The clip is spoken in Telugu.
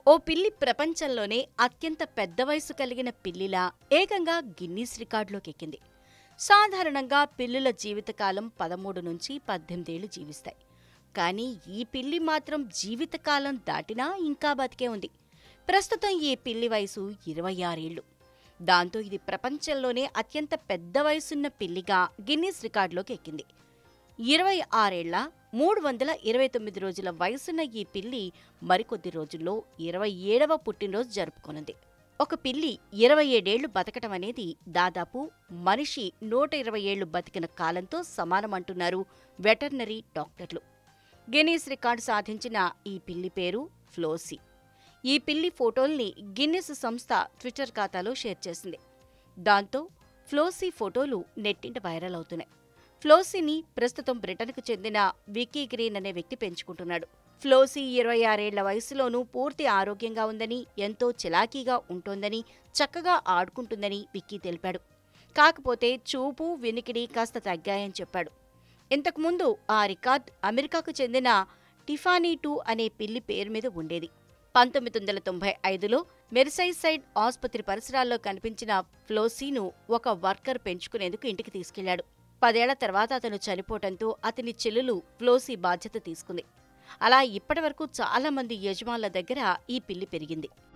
ఓ పిల్లి ప్రపంచంలోనే అత్యంత పెద్ద వయసు కలిగిన పిల్లిలా ఏకంగా గిన్నీస్ రికార్డులోకి ఎక్కింది సాధారణంగా పిల్లుల జీవితకాలం పదమూడు నుంచి పద్దెనిమిదేళ్లు జీవిస్తాయి కానీ ఈ పిల్లి మాత్రం జీవితకాలం దాటినా ఇంకా బతికే ఉంది ప్రస్తుతం ఈ పిల్లి వయసు ఇరవై ఆరేళ్లు దాంతో ఇది ప్రపంచంలోనే అత్యంత పెద్ద వయసున్న పిల్లిగా గిన్నీస్ రికార్డులోకి ఎక్కింది ఇరవై ఆరేళ్ల మూడు వందల ఇరవై తొమ్మిది రోజుల వయసున్న ఈ పిల్లి మరికొద్ది రోజుల్లో ఇరవై ఏడవ పుట్టినరోజు జరుపుకోనుంది ఒక పిల్లి ఇరవై ఏడేళ్లు బతకటం అనేది దాదాపు మనిషి నూట ఇరవై ఏళ్లు బతికిన కాలంతో సమానమంటున్నారు వెటర్నరీ డాక్టర్లు గిన్నీస్ రికార్డు సాధించిన ఈ పిల్లి పేరు ఫ్లోసీ ఈ పిల్లి ఫోటోల్ని గిన్నిస్ సంస్థ ట్విట్టర్ ఖాతాలో షేర్ చేసింది దాంతో ఫ్లోసీ ఫోటోలు నెట్టింట వైరల్ అవుతున్నాయి ఫ్లోసీని ప్రస్తుతం బ్రిటన్కు చెందిన వికీ గ్రీన్ అనే వ్యక్తి పెంచుకుంటున్నాడు ఫ్లోసీ ఇరవై ఆరేళ్ల వయసులోనూ పూర్తి ఆరోగ్యంగా ఉందని ఎంతో చిలాకీగా ఉంటోందని చక్కగా ఆడుకుంటుందని విక్కీ తెలిపాడు కాకపోతే చూపు వినికిడి కాస్త తగ్గాయని చెప్పాడు ఇంతకుముందు ఆ రికార్డ్ అమెరికాకు చెందిన టిఫానీ టూ అనే పిల్లి పేరు మీద ఉండేది పంతొమ్మిది వందల తొంభై ఐదులో మెర్సైసైడ్ ఆసుపత్రి పరిసరాల్లో కనిపించిన ఫ్లోసీను ఒక వర్కర్ పెంచుకునేందుకు ఇంటికి తీసుకెళ్లాడు పదేళ్ల తర్వాత అతను చనిపోవటంతో అతని చెల్లెలు ఫ్లోసీ బాధ్యత తీసుకుంది అలా ఇప్పటివరకు చాలా మంది యజమానుల దగ్గర ఈ పిల్లి పెరిగింది